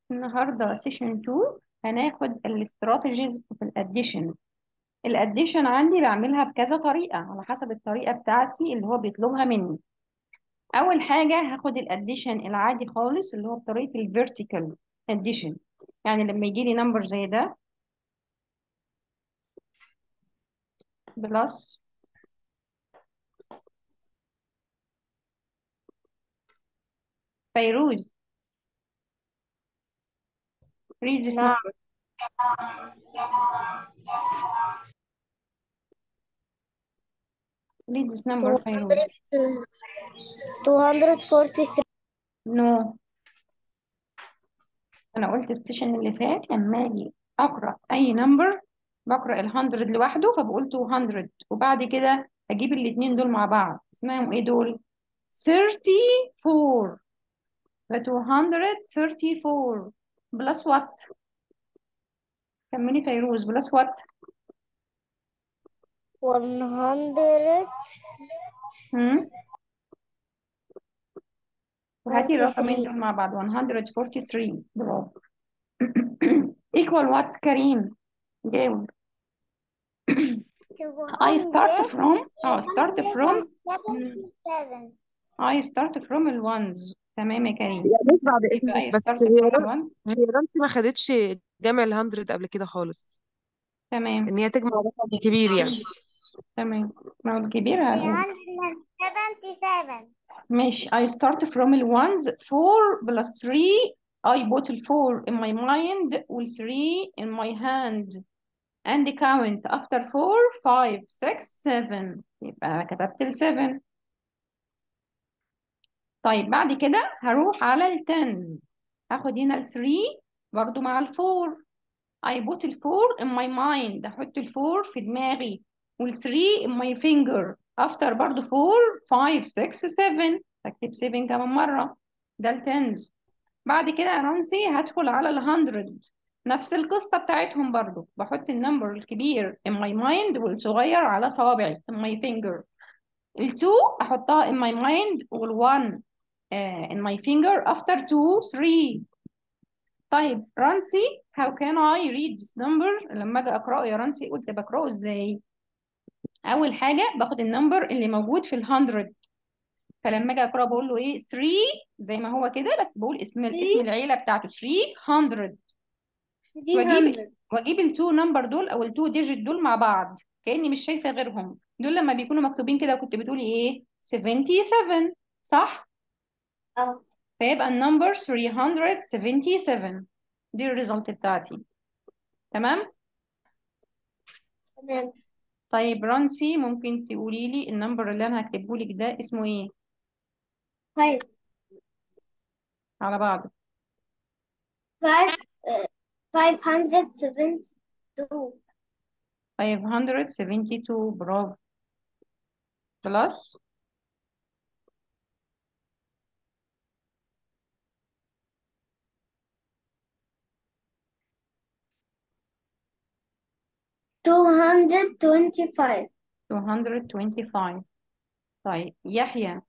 النهارده سيشن 2 هناخد الاستراتيجيز في الاديشن الاديشن عندي بعملها بكذا طريقه على حسب الطريقه بتاعتي اللي هو بيطلبها مني اول حاجه هاخد الاديشن العادي خالص اللي هو بطريقه الفيرتيكال اديشن يعني لما يجي لي نمبر زي ده بلس فيروز read this نعم number read this number فيروز 243 نو انا قلت السيشن اللي فات لما اجي اقرا اي نمبر بقرا ال 100 لوحده فبقول 200 وبعد كده اجيب الاثنين دول مع بعض اسمهم ايه دول 34 ف 234 بلس وات كملي فيروز بلس وات 100 هم وهاتي الرقمين 43 دول مع بعض 143 برافو equal what كريم جاوب I start from اه start from مم. 277 I start from ال ones تمام يا كريم يا بس بعد يبقى I اذنك بس start هي from ال رن- one هي رانسي ما خدتش جمع الهندرد قبل كده خالص تمام ان هي تجمع رقم كبير يعني تمام ما هو الكبير هنقول 377 ماشي I start from ال ones 4 plus 3 I put ال 4 in my mind وال 3 in my hand and count after 4 5 6 7 يبقى كتبت ال 7 طيب بعد كده هروح على ال tens هاخد هنا ال 3 برضو مع ال 4 I put ال 4 in my mind احط ال 4 في دماغي وال 3 in my finger after برضو 4 5 6 7 اكتب 7 كمان مرة ده ال tens بعد كده يا رمزي هدخل على ال 100 نفس القصة بتاعتهم برضو بحط النمبر الكبير in my mind والصغير على صوابعي in my finger ال 2 احطها in my mind وال 1 uh, in my finger after 2 3 طيب رانسي how can I read this number لما اجي اقراه يا رانسي قلت بقراه ازاي اول حاجه باخد النمبر اللي موجود في ال 100 فلما اجي اقراه بقول له ايه 3 زي ما هو كده بس بقول اسم اسم العيله بتاعته 300 واجيب 300 واجيب التو نمبر دول او التو ديجيت دول مع بعض كاني مش شايفه غيرهم دول لما بيكونوا مكتوبين كده وكنت بتقولي ايه 77 صح اه فيبقى النمبر 377 دي الريزلت بتاعتي تمام تمام طيب رانسي ممكن تقولي لي النمبر اللي انا هكتبه لك ده اسمه ايه 5 على بعضه 5 572 572 برافو بلس 225 225 طيب يحيى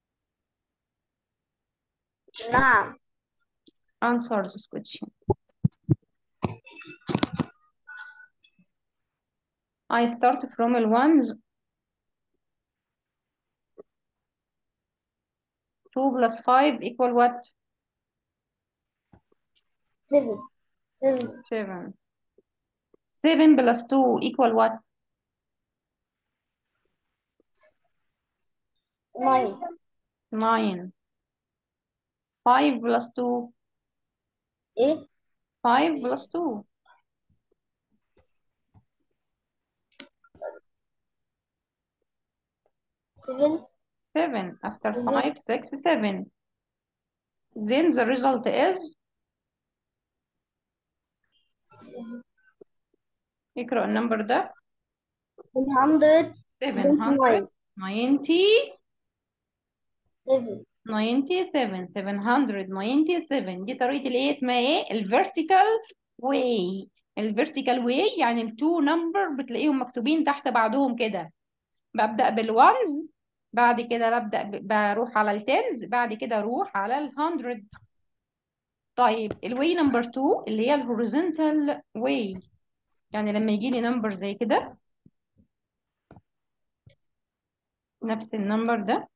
نعم answer this question I start from the ones 2 plus 5 equal what 7 7 7 7 plus 2 equal what 9 9 5 plus 2 8 5 plus 2 7 7 after Mhm. 5 6 7 then the result is اقرأ النمبر ده 100 790 7 97 797 دي طريقة الايه اسمها ايه الفيرتيكال واي الفيرتيكال واي يعني التو نمبر بتلاقيهم مكتوبين تحت بعضهم كده ببدأ بالوانز بعد كده ببدأ ب- بروح على التنز بعد كده اروح على الهندرد طيب الواي نمبر 2 اللي هي الهوريزونتال واي يعني لما يجي لي نمبر زي كده نفس النمبر ده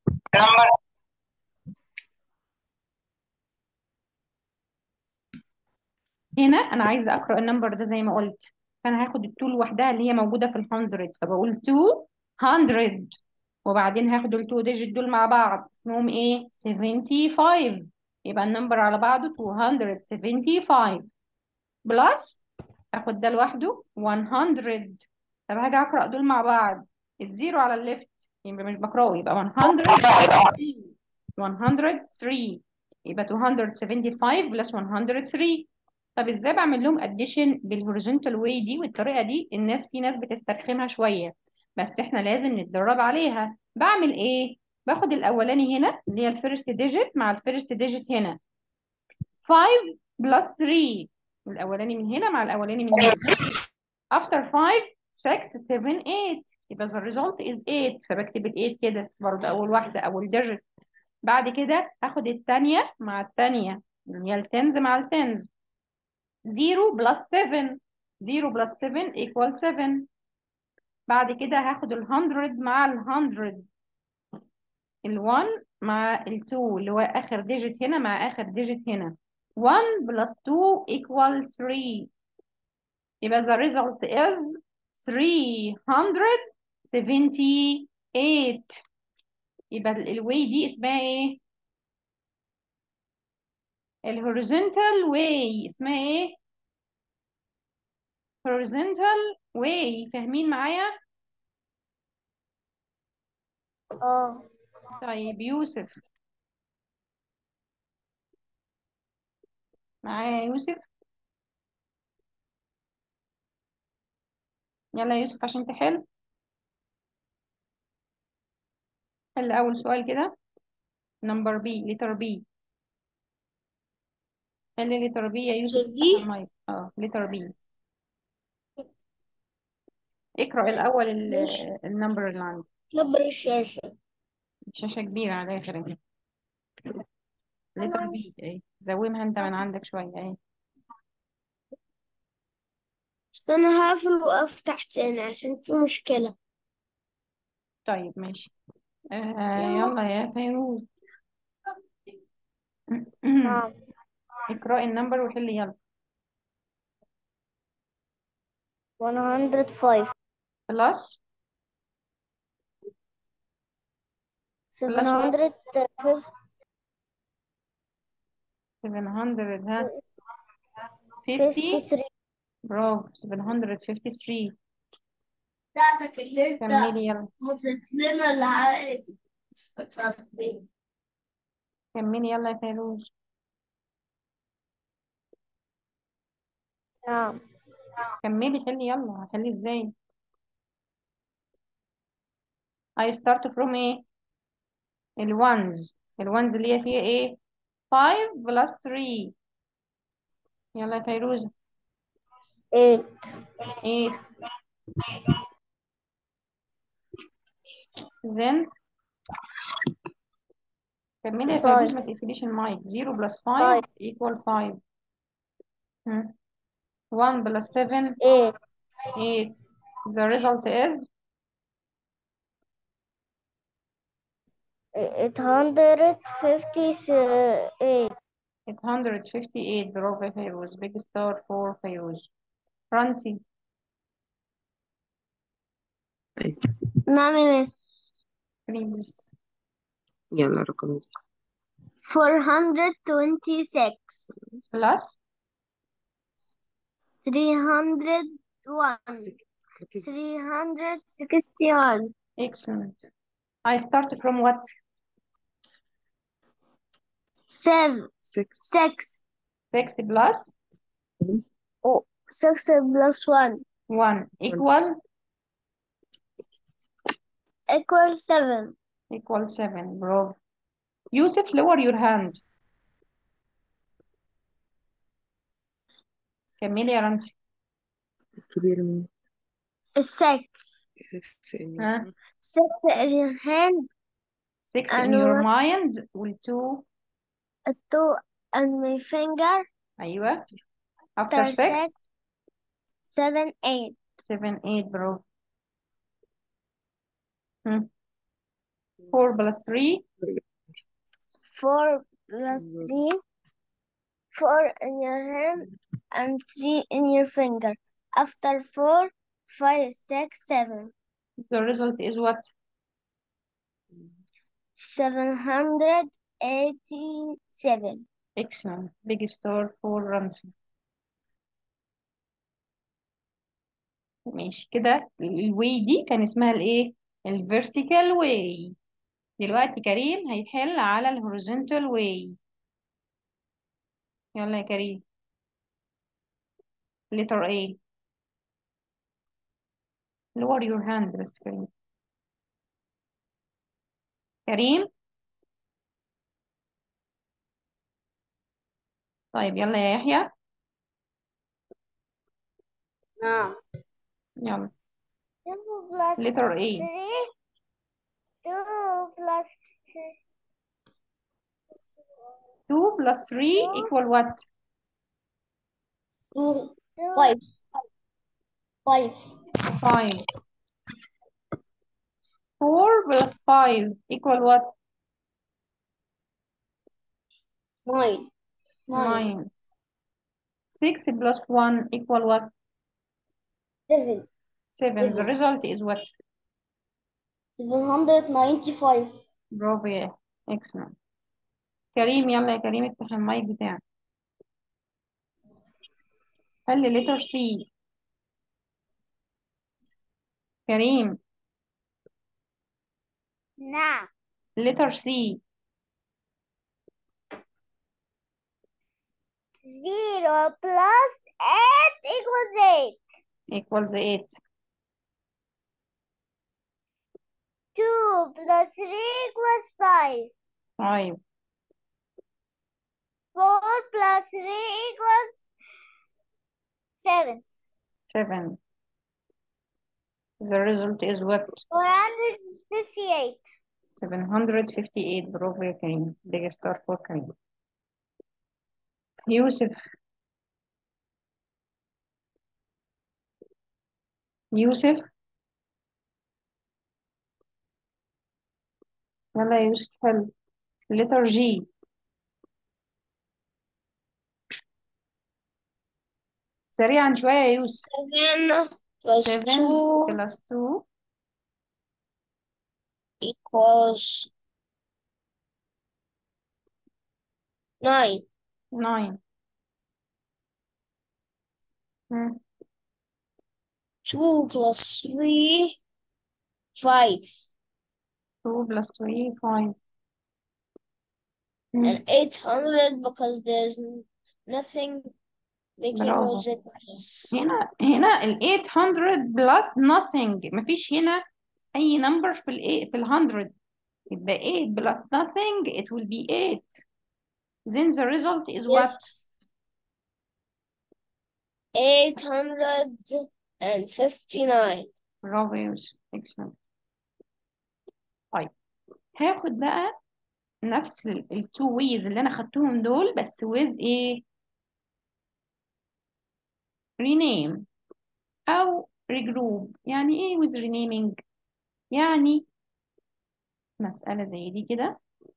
هنا انا عايزه اقرا النمبر ده زي ما قلت فانا هاخد ال2 لوحدها اللي هي موجوده في ال100 فبقول 200 وبعدين هاخد ال2 ديجيت دول مع بعض اسمهم ايه 75 يبقى النمبر على بعضه 275 بلس اخد ده لوحده 100 طب هاجي اقرا دول مع بعض الزيرو على الليفت يبقى مش بقراه يبقى 103 103 يبقى 275 بلس 103 طب ازاي بعمل لهم اديشن بالهوريزونتال واي دي والطريقه دي الناس في ناس بتسترخمها شويه بس احنا لازم نتدرب عليها بعمل ايه باخد الاولاني هنا اللي هي الفيرست ديجيت مع الفيرست ديجيت هنا 5 بلس 3 الاولاني من هنا مع الاولاني من هنا after 5 6 7 8 يبقى the result is 8 فبكتب ال 8 كده برضه اول واحده اول ديجيت بعد كده هاخد الثانيه مع الثانيه اللي هي التنز مع التنز 0 بلس 7 0 بلس 7 equal 7 بعد كده هاخد ال 100 مع ال 100 ال 1 مع ال 2 اللي هو آخر ديجيت هنا مع آخر ديجيت هنا 1 بلس 2 equal 3 يبقى the result is 378 يبقى الواي دي اسمها ايه؟ الهوريزونتال واي اسمها ايه؟ horizontal way فاهمين معايا؟ اه طيب يوسف معايا يوسف يلا يا يوسف عشان تحل حل أول سؤال كده نمبر بي لتر بي حل لتر بي يا يوسف لتر افتح بي؟ المايك اه لتر بي اقرأ الأول ال- ماشي. النمبر اللي عندك كبر الشاشة شاشة كبيرة على الآخر اهي لتر بي اهي زومها انت من عندك شوية اهي بس أنا هقفل وأفتح تاني عشان في مشكلة طيب ماشي آه يلا يا فيروز نعم اقرأي النمبر وحلي يلا 105 بلس بلس what 750 700 ها 50 53 برافو 753 بتاعتك اللي انت كملي يلا مذاكرينها اللي عارف كملي يلا يا فيروز نعم كملي حلي يلا هحلي ازاي I start from ايه الوانز الوانز اللي هي فيها ايه 5 plus 3 يلا يا فيروز 8 8 then كملي يا فيروز ما تقفليش المايك 0 plus 5 equal 5 هم. 1 plus 7 8 8 the result is 858 858 برافو يا فيروز big star for فيروز فرانسي نعم يا مس بليز يلا رقم 426 plus 301 361 excellent I start from what 7 6 6 6 plus oh, 6 plus 1 1 equal equals 7 equal 7 برافو يوسف lower your hand كملي يا رمزي كبير مين 6 ها 6 in hand 6 in and your one- mind وال 2 2 and my finger أيوة after after 6 six, seven, eight. 7 8 برافو هم. 4 plus 3 Four plus three, four in your hand and three in your finger. After four, five, six, seven. the result is what Seven hundred eighty-seven. excellent big star for Ramsey ماشي كده الواي دي كان اسمها الايه الفيرتيكال واي دلوقتي كريم هيحل على الهوريزونتال واي يلا يا كريم letter A lower your hand بس كريم كريم طيب يلا يا يحيى نعم. يلا Two plus letter A three. Two plus 2 plus 3 equal what two. Five. Five. 5 4 plus 5 equal what Nine. 9 6 plus 1 equal what Seven. 7 the Seven. result is what Seven hundred ninety-five. برافو يا excellent كريم يلا يا كريم افتح المايك بتاعك حل letter C كريم نعم. letter C Zero plus eight equals eight. equals 8 Two plus three equals five. 5 Four plus three equals seven. 7 the result is what Four hundred fifty-eight. 758 برافو يا كريم big star for كريم يوسف يوسف يلا يا يوسف حل letter G سريعا شوية يا يوسف Seven plus 7 two plus 2 equals nine. 9 Hmm. Two plus three, five. 2 plus 3 5 Hmm. And eight hundred because there's nothing making برافو was it plus. هنا هنا ال 800 plus nothing مفيش هنا أي number في ال في ال 100 يبقى 8 plus nothing it will be 8 then the result is what Yes. Eight hundred and fifty-nine. برافو يا يوسف excellent طيب هاخد بقى نفس ال ال two ways اللي أنا خدتهم دول بس with ايه rename أو regroup يعني ايه with renaming يعني مسألة زي دي كده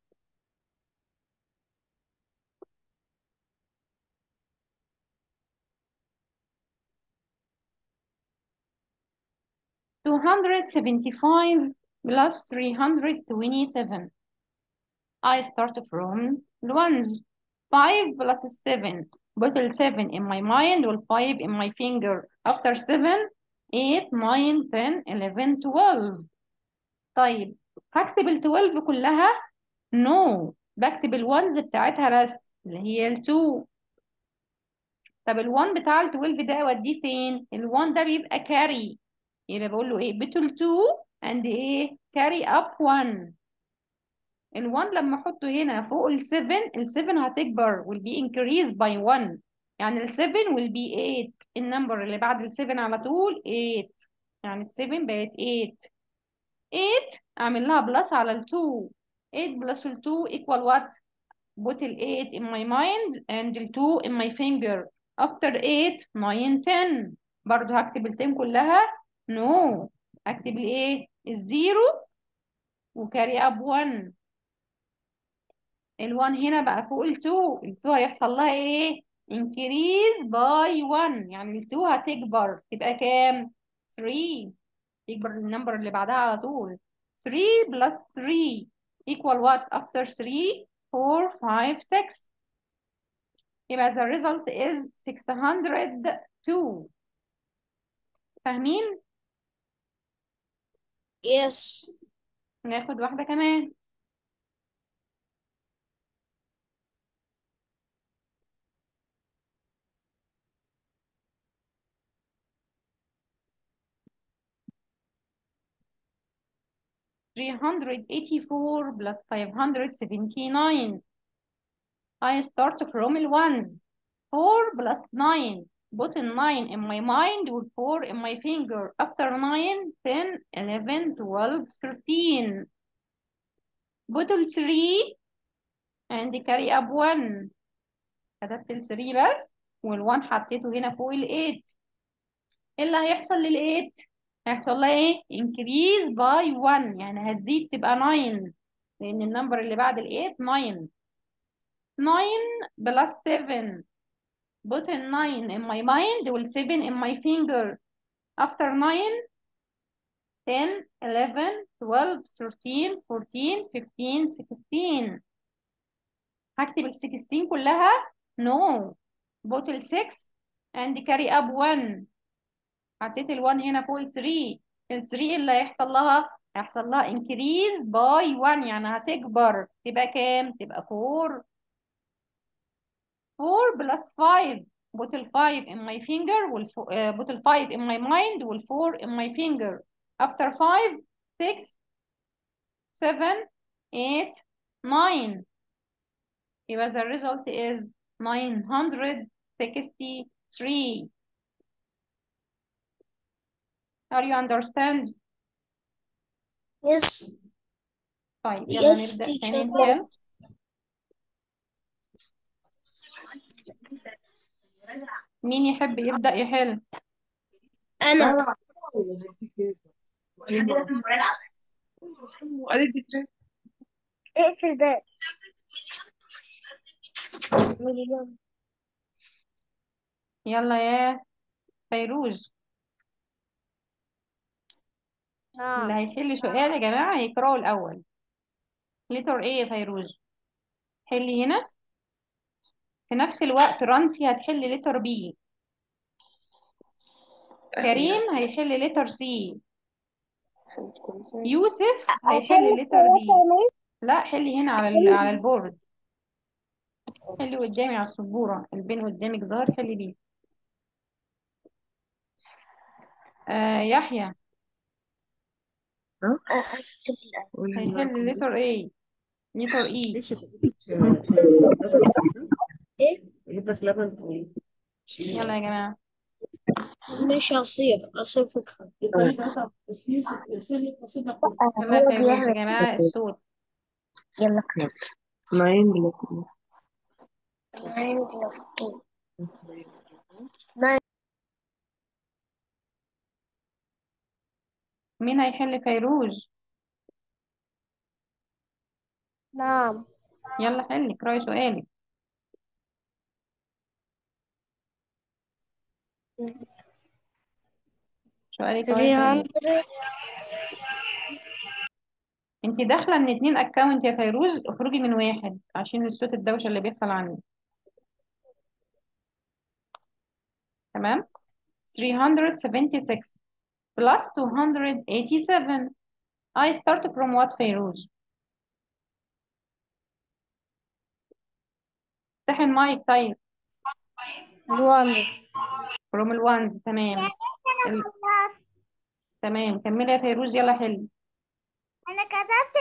two hundred seventy-five plus three hundred twenty-seven I start from the ones. 5 plus 7. Put 7 in my mind or 5 in my finger. After 7, 8, 9, 10, 11, 12. طيب هكتب ال 12 كلها؟ No. بكتب ال ones بتاعتها بس اللي هي ال 2. طب ال 1 بتاع ال 12 ده اوديه فين؟ ال 1 ده بيبقى carry. يبقى بقول له ايه؟ بتو ال 2 and ايه؟ carry up 1. ال1 لما احطه هنا فوق ال7 ال7 هتكبر will be increased by 1 يعني ال7 will be 8 النمبر اللي بعد ال7 على طول 8 يعني ال7 بقت 8 8 اعمل لها بلس على ال2 8 بلس ال2 equal what put ال 8 in my mind and ال 2 in my finger after 8 9 10 برضو هكتب ال 10 كلها no اكتب الايه الزيرو وكاري اب 1 ال 1 هنا بقى فوق ال 2 ال 2 هيحصل لها ايه increase by 1 يعني ال 2 هتكبر تبقى كام 3 تكبر النمبر اللي بعدها على طول 3 plus 3 equal what after 3 4 5 6 يبقى the result is 602 فاهمين Yes. ناخد واحدة كمان three hundred eighty-four plus five hundred seventy-nine. I start from the ones. Four plus nine. Put in nine in my mind with four in my finger. After nine, ten, eleven, twelve, thirteen. Put ال three and carry up one. كتبت ال three بس وال one حطيته هنا فوق ال eight. ايه اللي هيحصل لل eight؟ هيحصل لها ايه؟ increase by one يعني هتزيد تبقى 9 لأن النمبر اللي بعد ال 8 9 9 plus 7 put in 9 in my mind وال 7 in my finger after 9 10 11 12 13 14 15 16 هكتب ال 16 كلها no put ال 6 and carry up 1 حطيت ال 1 هنا فوق ال 3 ال 3 اللي هيحصل لها هيحصل لها increase by 1 يعني هتكبر تبقى كام؟ تبقى 4 4 plus 5 put ال 5 in my finger وال uh, put ال 5 in my mind وال 4 in my finger after 5 6 7 8 9 يبقى the result is 963 Are you understand? Yes. طيب يلا Yes, نبدأ teacher. تاني نحل مين يحب يبدأ يحل؟ أنا اقفل الباب مليون يلا يا فيروز اللي نعم هيحل سؤال يا جماعة هيقرأوا الأول لتر ايه يا فيروز حلي هنا في نفس الوقت رانسي هتحل لتر بي كريم هيحل لتر سي يوسف هيحل لتر دي لا حلي هنا على ال- على البورد حلي قدامي على السبورة البين قدامك ظهر حلي بيه آه يحيى هيحل لتر ايه لتر اي ايه يلا يا جماعة مش هصير أصير فكرة يلا يا فيروز يا جماعة الصوت يلا nine plus nine plus two مين هيحل فيروز نعم يلا حلي اقرأي سؤالك سؤالك اهو يا فيروز 300 انت داخله من اتنين اكونت يا فيروز اخرجي من واحد عشان الصوت الدوشه اللي بيحصل عندي تمام 376 plus 287 I start from what فيروز افتحي المايك طيب one from الوانز تمام ال... تمام كملي يا فيروز يلا حل أنا كتبت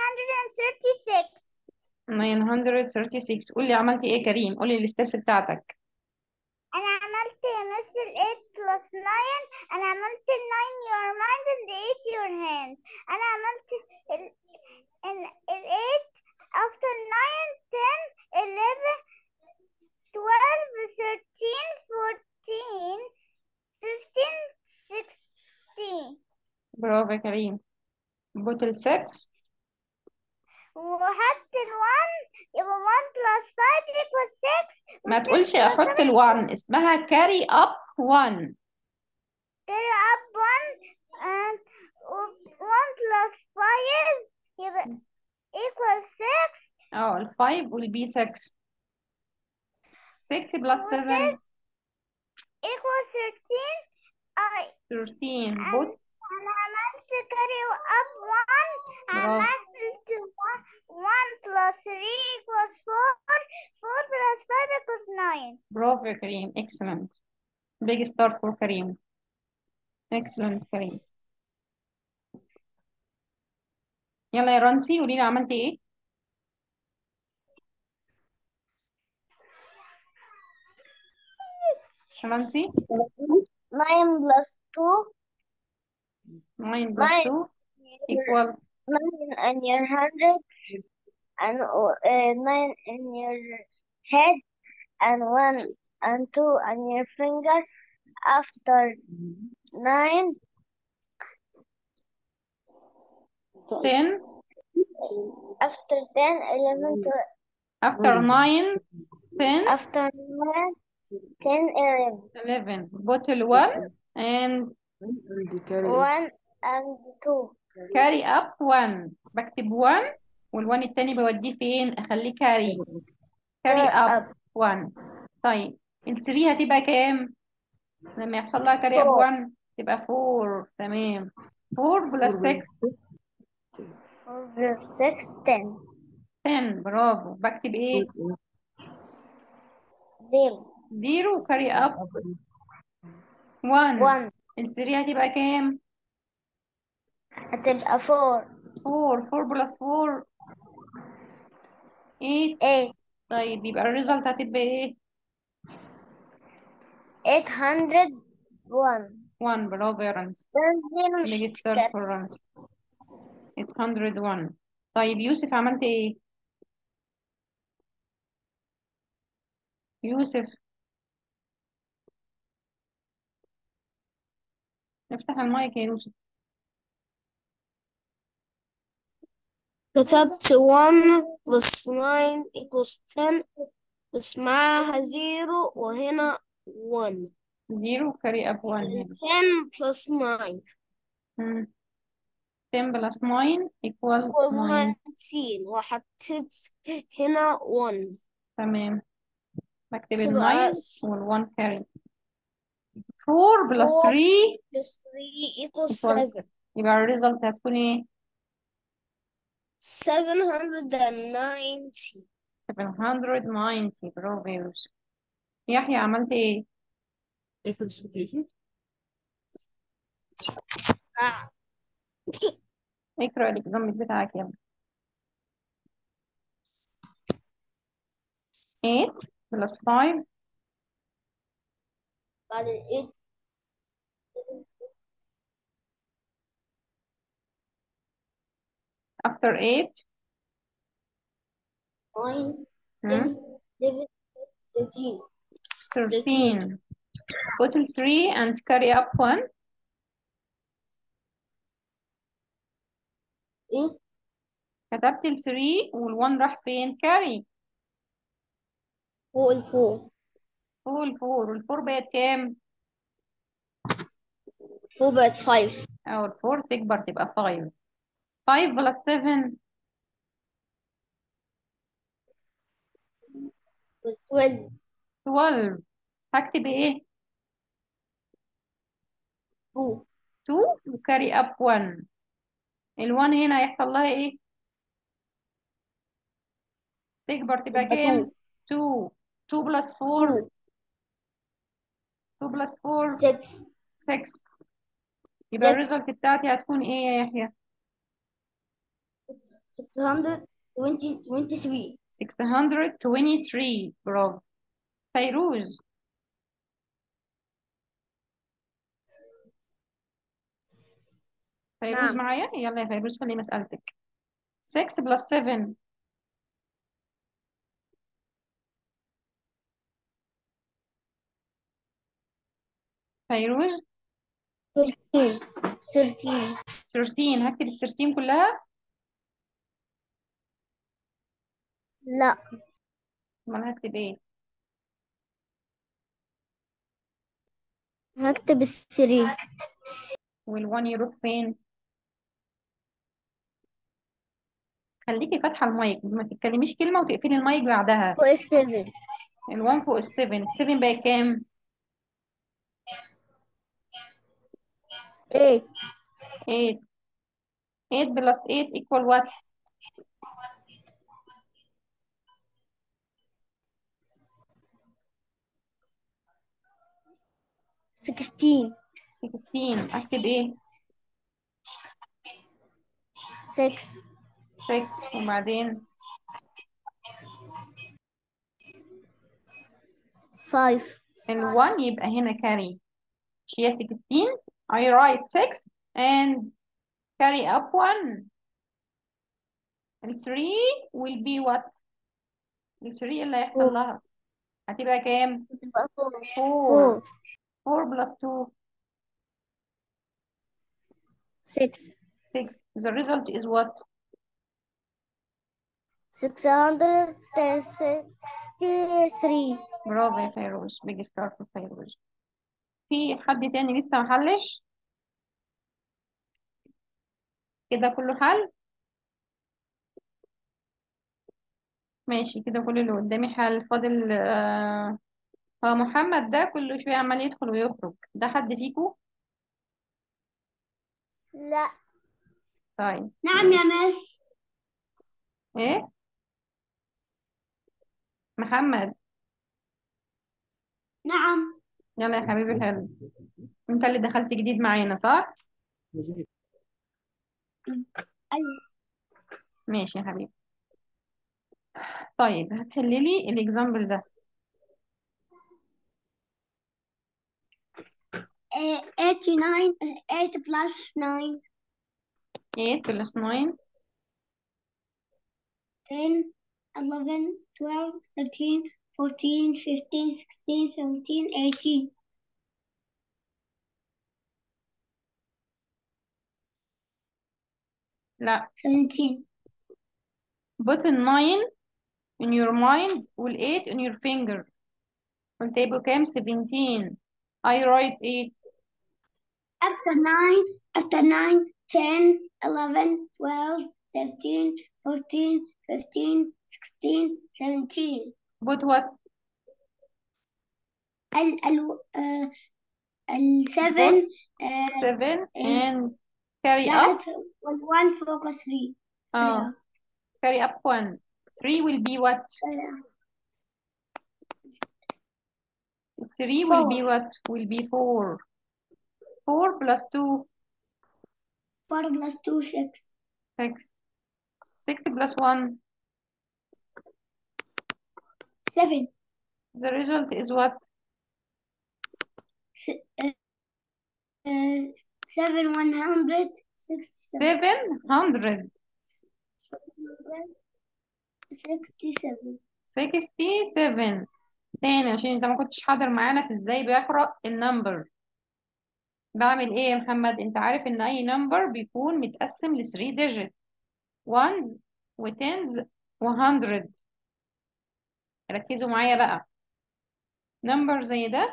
936 936 قولي عملتي ايه يا كريم قولي الستبس بتاعتك أنا عملت مثل 8 plus 9 أنا عملت ال 9 your mind and the 8 your hand أنا عملت ال ال ال 8 after 9 10 11 12 13 14 15 16 برافو يا كريم بوتل 6 وحط ال1 يبقى 1 plus 5 equals 6 ما و6 تقولش plus احط 7 ال1 اسمها carry up 1 carry up 1 and 1 plus 5 يبقى equals 6 اه ال 5 will be 6 6 plus 7 و6 equals 13 I 13 and بوت أنا عملت carry up 1 برافو عملت 1 1 plus 3 equals 4 4 plus 5 equals 9 برافو يا كريم excellent big star for كريم excellent كريم يلا يا رانسي قولي لي عملتي ايه رانسي 9 plus 2 9 plus 9 2 equal 9 in your hundred and uh, 9 in your head and 1 and 2 on your finger after 9 10 after 10 11 to, after 9 10 after 9 10 11 11 bottle 1 and عندي كاري 1 and 2 carry up 1 بكتب 1 وال1 التاني بوديه فين اخليه carry carry up up 1 طيب ال 3 هتبقى كام لما يحصل لها carry up 4 1 تبقى 4 تمام 4 بلس 6 4 plus 6 10 10 برافو بكتب ايه 0 0 وكاري اب 1 1 ال 3 هتبقى كام هتبقى 4 4 4 بلس 4 8 8 طيب يبقى الريزلت هتبقى ايه 801 1 برافو يا رمز تنزل مش بيجي ستار كده فور رمز 801 طيب يوسف عملت ايه يوسف افتح المايك يا يوسف كتبت 1 plus 9 equals 10 بس معاها 0 وهنا 1 0 كاري اب 1 10 هنا plus 9 مم. 10 بلس 9 equal equals 9 19 وحطيت هنا 1 تمام بكتب ال تبقى 9 وال 1 كاري 4 بلس 4 3 plus 3 equals equals 7 يبقى الريزلت هتكون ايه 790 790 برافو يا يوسف يحيى عملت ايه آه. اقرأ الإكزام بتاعك يلا 8 plus 5 بعد ال 8 after 8 9 hmm, 10 11 13 13 put ال 3 and carry up 1 8 كتبت ال 3 وال 1 راح فين carry فوق الفوق فوق ال 4 وال 4 بقت كام فوق بقت 5 أو ال 4 تكبر تبقى 5 5 plus 7 12 12 هكتب ايه 2 2 وكاري اب 1 ال 1 هنا هيحصل لها ايه تكبر تبقى تبقى كام 2 2 2 plus 4 2 2 plus 4 6 6 يبقى 6 الريزلت بتاعتي هتكون ايه يا يحيى 623 623 برافو فيروز فيروز نعم معايا يلا يا فيروز خلي مسألتك 6 plus 7 فيروز 13 13 13 هكتب ال 13 كلها لا امال هكتب ايه هكتب الثري والوان يروح فين خليكي فاتحه المايك ما تتكلميش كلمه وتقفلي المايك بعدها فوق السفن ال1 فوق ال7 ال7 بقى كام 8 8 8 بلس 8 equal what 16 16 اكتب ايه 6 6 وبعدين 5 ال1 يبقى هنا carry she has 16 I write 6 and carry up 1 ال 3 will be what ال 3 اللي هيحصل Four. لها هتبقى كام تبقى 4 4 4 plus 2 6 6 the result is what 663 برافو يا فيروز big star for فيروز في حد تاني لسه محلش كده كله حل ماشي كده كل اللي قدامي حل فاضل آه هو محمد ده كل شوية عمال يدخل ويخرج ده حد فيكو لا طيب نعم يا مس ايه محمد نعم يلا يا حبيبي حلو انت اللي دخلت جديد معانا صح أيوة ماشي يا حبيبي طيب هتحلي لي الاكزامبل ده Uh, 89 uh, 8 plus 9 8 plus 9 10 11 12 13 14 15 16 17 18 لا 17 put a 9 in your mind وال 8 in your finger قلت يبقوا كام 17 I write 8 after 9 after 9 10 11 12 13 14 15 16 17 put what ال ال آه ال 7 آه 7 إيه. and carry up لا والوان فوق 3 اه carry up 1 3 will be what 3 will be Four. what will be 4 4 plus 2 4 plus 2 6 6 6 plus 1 7 the result is what S- uh, uh, 7 100 67 700 67 67 تاني عشان انت ما كنتش حاضر معانا في ازاي بيقرأ النمبر بعمل ايه يا محمد انت عارف ان اي نمبر بيكون متقسم ل 3 digit ones و tens و hundred ركزوا معايا بقى نمبر زي ده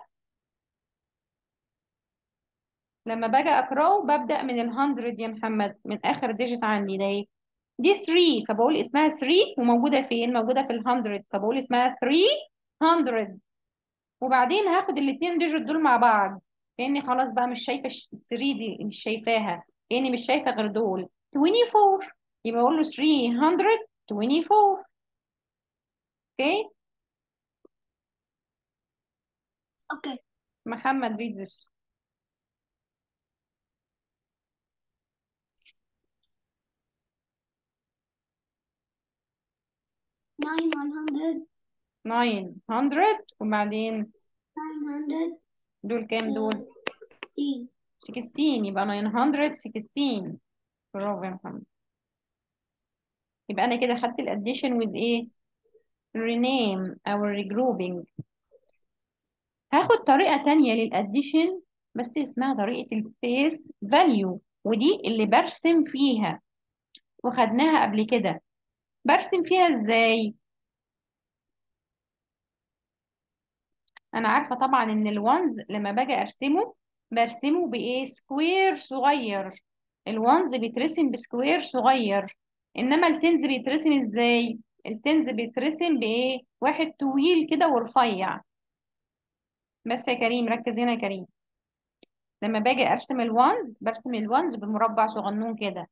لما باجي اقراه ببدأ من ال 100 يا محمد من اخر ديجيت عندي ده ايه دي 3 فبقول اسمها 3 وموجودة فين موجودة في ال 100 فبقول اسمها 300 وبعدين هاخد الاتنين ديجيت دول مع بعض لاني خلاص بقى مش شايفه الش- ال 3 دي مش شايفاها لاني مش شايفه غير دول 24 يبقى اقول له 324 اوكي Okay. محمد read this Nine one hundred 900 وبعدين nine hundred دول كام دول sixteen 16 يبقى 916 برافو يا محمد يبقى انا كده خدت الاديشن with ايه rename او regrouping هاخد طريقة تانية للاديشن بس اسمها طريقة الفيس فاليو ودي اللي برسم فيها وخدناها قبل كده برسم فيها ازاي انا عارفة طبعا ان الوانز لما باجي ارسمه برسمه بايه سكوير صغير الوانز بيترسم بسكوير صغير انما التنز بيترسم ازاي التنز بيترسم بايه واحد طويل كده ورفيع بس يا كريم ركز هنا يا كريم لما باجي ارسم الوانز برسم الوانز بمربع صغنون كده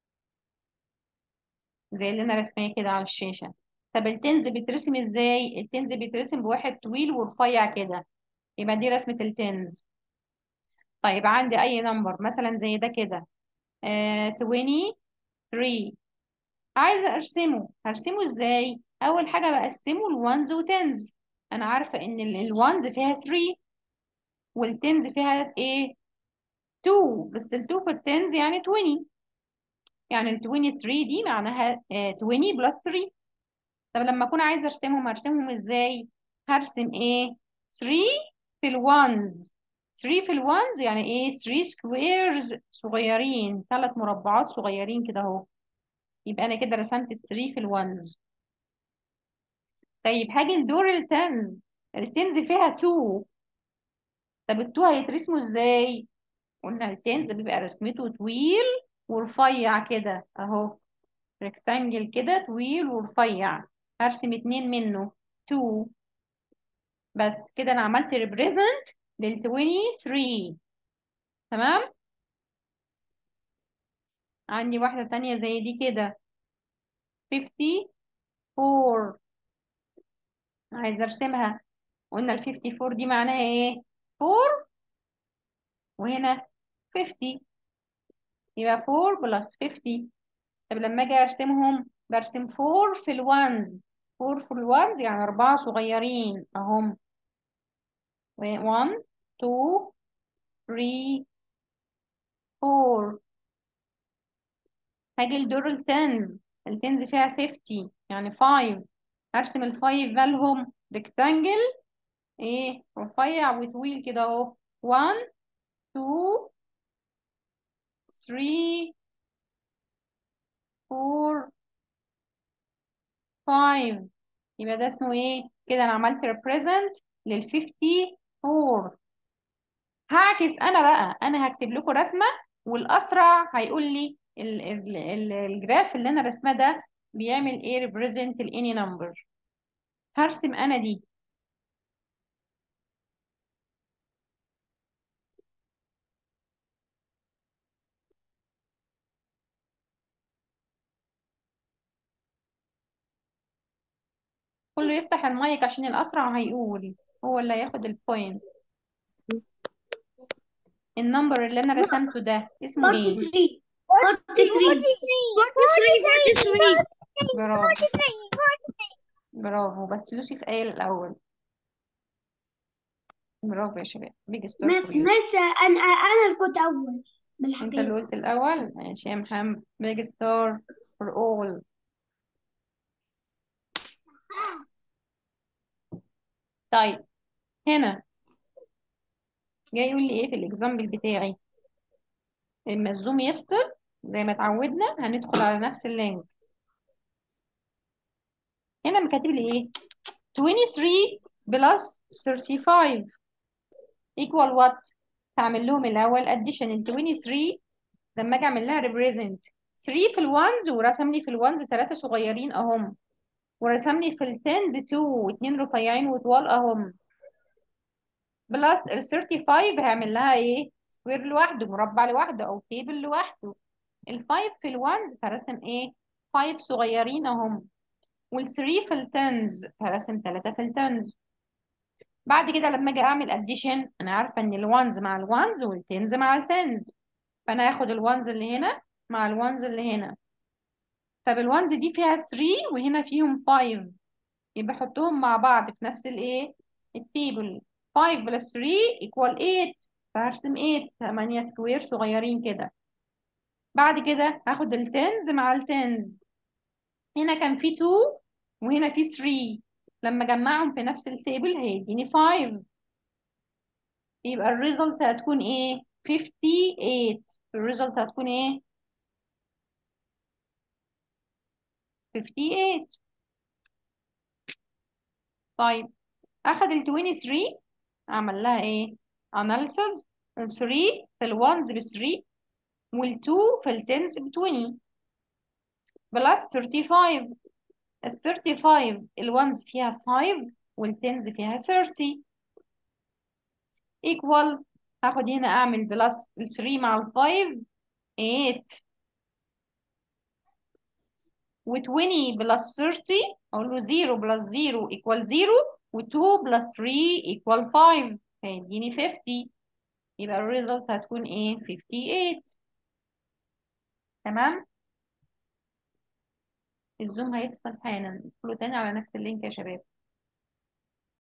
زي اللي انا رسماه كده على الشاشة طب التنز بيترسم ازاي التنز بيترسم بواحد طويل ورفيع كده يبقى دي رسمة التنز طيب عندي اي نمبر مثلا زي ده كده آه 23 عايزة ارسمه هرسمه ازاي اول حاجة بقسمه لوانز وتنز انا عارفة ان ال- الوانز فيها 3 والتنز فيها ايه 2 بس ال 2 في التنز يعني 20 يعني ال 23 دي معناها آه 20 بلس 3 طب لما اكون عايزه ارسمهم ارسمهم ازاي هرسم ايه 3 في الوانز 3 في الوانز يعني ايه 3 سكويرز صغيرين ثلاث مربعات صغيرين كده اهو يبقى انا كده رسمت ال 3 في الوانز طيب هاجي لدور التنز التنز فيها 2 طب ال 2 هيترسموا ازاي قلنا التنز بيبقى رسمته طويل ورفيع كده اهو ريكتانجل كده طويل ورفيع هرسم اتنين منه 2 بس كده انا عملت ريبريزنت لل 23 تمام عندي واحدة تانية زي دي كده 54 عايزة ارسمها قلنا ال 54 دي معناها ايه 4 وهنا 50 يبقى 4 بلس 50 طب لما اجي ارسمهم برسم 4 في الوانز 4 في الوانز يعني أربعة صغيرين اهم 1 2 3 4 هاجي لدور التنز التنز فيها 50 يعني 5 ارسم الفايف مالهم ريكتانجل ايه رفيع وطويل كده اهو 1 2 3 4 5 يبقى ده اسمه ايه كده انا عملت represent لل 54 هعكس انا بقى انا هكتب لكم رسمه والاسرع هيقول لي ال ال ال الجراف اللي انا رسمه ده بيعمل ايه represent ل any number هرسم انا دي كله يفتح المايك عشان الاسرع هيقول هو اللي هياخد البوينت النمبر اللي انا رسمته ده اسمه ايه 43 43 43 برافو برافو بس يوسف قايل الاول برافو يا شباب بيج ستار فور يو مس انا انا اللي كنت اول انت اللي بالحقيقة قلت الاول ماشي يا محمد بيج ستار فور اول طيب هنا جاي يقول لي ايه في الاكزامبل بتاعي اما الزوم يفصل زي ما اتعودنا هندخل على نفس اللينك هنا مكاتب لي ايه 23 بلس 35 equal what هعمل لهم الاول addition ال 23 لما اجي اعمل لها represent 3 في الوانز ورسم لي في الوانز ثلاثة صغيرين اهم ورسم لي في التنز 2 واثنين رفيعين وطوال اهم بلس ال 35 هعمل لها ايه سكوير لوحده مربع لوحده او تيبل لوحده ال 5 في الوانز هرسم ايه 5 صغيرين اهم وال 3 في التنز هرسم 3 في التنز بعد كده لما اجي اعمل اديشن انا عارفه ان الوانز مع الوانز والتنز مع التنز فانا هاخد الوانز اللي هنا مع الوانز اللي هنا طب الوانز دي فيها 3 وهنا فيهم 5 يبقى احطهم مع بعض في نفس الايه التيبل 5 بلس 3 equal 8 فهرسم 8 8 سكوير صغيرين كده بعد كده هاخد التنز مع التنز هنا كان في 2 وهنا في 3 لما اجمعهم في نفس التيبل هيديني 5 يبقى الريزلت هتكون ايه 58 الريزلت هتكون ايه 58 طيب اخد ال 23 عمل لها ايه analysis ال 3 في ال 1 ب 3 وال 2 في ال 10 ب 20 بلس 35 ال 35 ال 1 فيها 5 وال 10 فيها 30 equal هاخد هنا اعمل بلس ال 3 مع ال 5 8 و20 بلس 30 اقول له 0 بلس 0 equal 0 و2 بلس 3 equal 5 هيديني 50 يبقى الريزلت هتكون ايه 58 تمام الزوم هيفصل حالا ادخلوا تاني على نفس اللينك يا شباب